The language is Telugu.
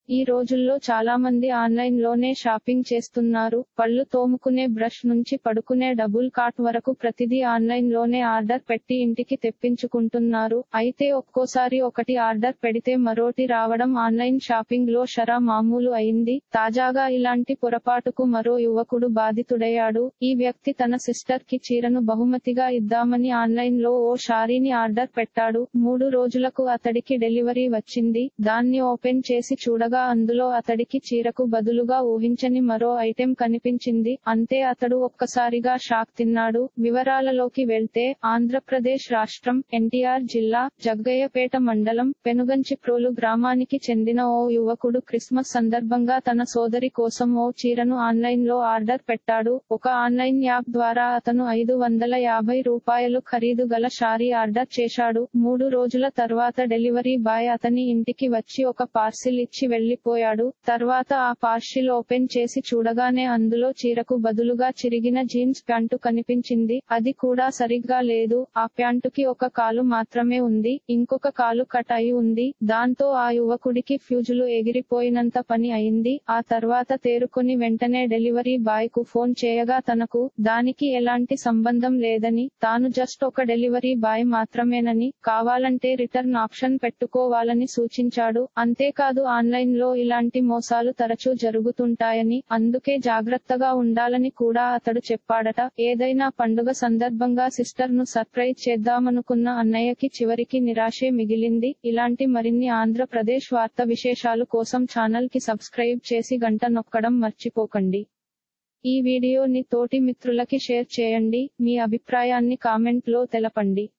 ఈ రోజుల్లో చాలా మంది ఆన్లైన్ లోనే షాపింగ్ చేస్తున్నారు పళ్ళు తోముకునే బ్రష్ నుంచి పడుకునే డబుల్ కాట్ వరకు ప్రతిదీ ఆన్లైన్ లోనే ఆర్డర్ పెట్టి ఇంటికి తెప్పించుకుంటున్నారు అయితే ఒక్కోసారి ఒకటి ఆర్డర్ పెడితే మరోటి రావడం ఆన్లైన్ షాపింగ్ లో షరా మామూలు అయింది తాజాగా ఇలాంటి పొరపాటుకు మరో యువకుడు బాధితుడయ్యాడు ఈ వ్యక్తి తన సిస్టర్ కి చీరను బహుమతిగా ఇద్దామని ఆన్లైన్ లో ఓ శారీని ఆర్డర్ పెట్టాడు మూడు రోజులకు అతడికి డెలివరీ వచ్చింది దాన్ని ఓపెన్ చేసి చూడగా అందులో అతడికి చీరకు బదులుగా ఊహించని మరో ఐటెం కనిపించింది అంతే అతడు ఒక్కసారిగా షాక్ తిన్నాడు వివరాలలోకి వెళ్తే ఆంధ్రప్రదేశ్ రాష్ట్రం ఎన్టీఆర్ జిల్లా జగ్గయ్యపేట మండలం పెనుగంచిప్రోలు గ్రామానికి చెందిన ఓ యువకుడు క్రిస్మస్ సందర్భంగా తన సోదరి కోసం ఓ చీరను ఆన్లైన్ లో ఆర్డర్ పెట్టాడు ఒక ఆన్లైన్ యాప్ ద్వారా అతను ఐదు వందల యాభై రూపాయలు ఖరీదు గల శారీ ఆర్డర్ చేశాడు మూడు రోజుల తర్వాత డెలివరీ బాయ్ అతని ఇంటికి వచ్చి ఒక పార్సిల్ ఇచ్చి వెళ్లిపోయాడు తర్వాత ఆ పార్సిల్ ఓపెన్ చేసి చూడగానే అందులో చీరకు బదులుగా చిరిగిన జీన్స్ ప్యాంటు కనిపించింది అది కూడా సరిగ్గా లేదు ఆ ప్యాంటుకి ఒక కాలు మాత్రమే ఉంది ఇంకొక కాలు కట్ అయి ఉంది దాంతో ఆ యువకుడికి ఫ్యూజులు ఎగిరిపోయినంత పని అయింది ఆ తర్వాత తేరుకొని వెంటనే డెలివరీ బాయ్ కు ఫోన్ చేయగా తనకు దానికి ఎలాంటి సంబంధం లేదని తాను జస్ట్ ఒక డెలివరీ బాయ్ మాత్రమేనని కావాలంటే రిటర్న్ ఆప్షన్ పెట్టుకోవాలని సూచించాడు అంతేకాదు ఆన్లైన్ లో ఇలాంటి మోసాలు తరచూ జరుగుతుంటాయని అందుకే జాగ్రత్తగా ఉండాలని కూడా అతడు చెప్పాడట ఏదైనా పండుగ సందర్భంగా సిస్టర్ ను సర్ప్రైజ్ చేద్దామనుకున్న అన్నయ్యకి చివరికి నిరాశే మిగిలింది ఇలాంటి మరిన్ని ఆంధ్రప్రదేశ్ వార్త విశేషాలు కోసం ఛానల్ కి సబ్స్క్రైబ్ చేసి గంట నొక్కడం మర్చిపోకండి ఈ వీడియోని తోటి మిత్రులకి షేర్ చేయండి మీ అభిప్రాయాన్ని కామెంట్ లో తెలపండి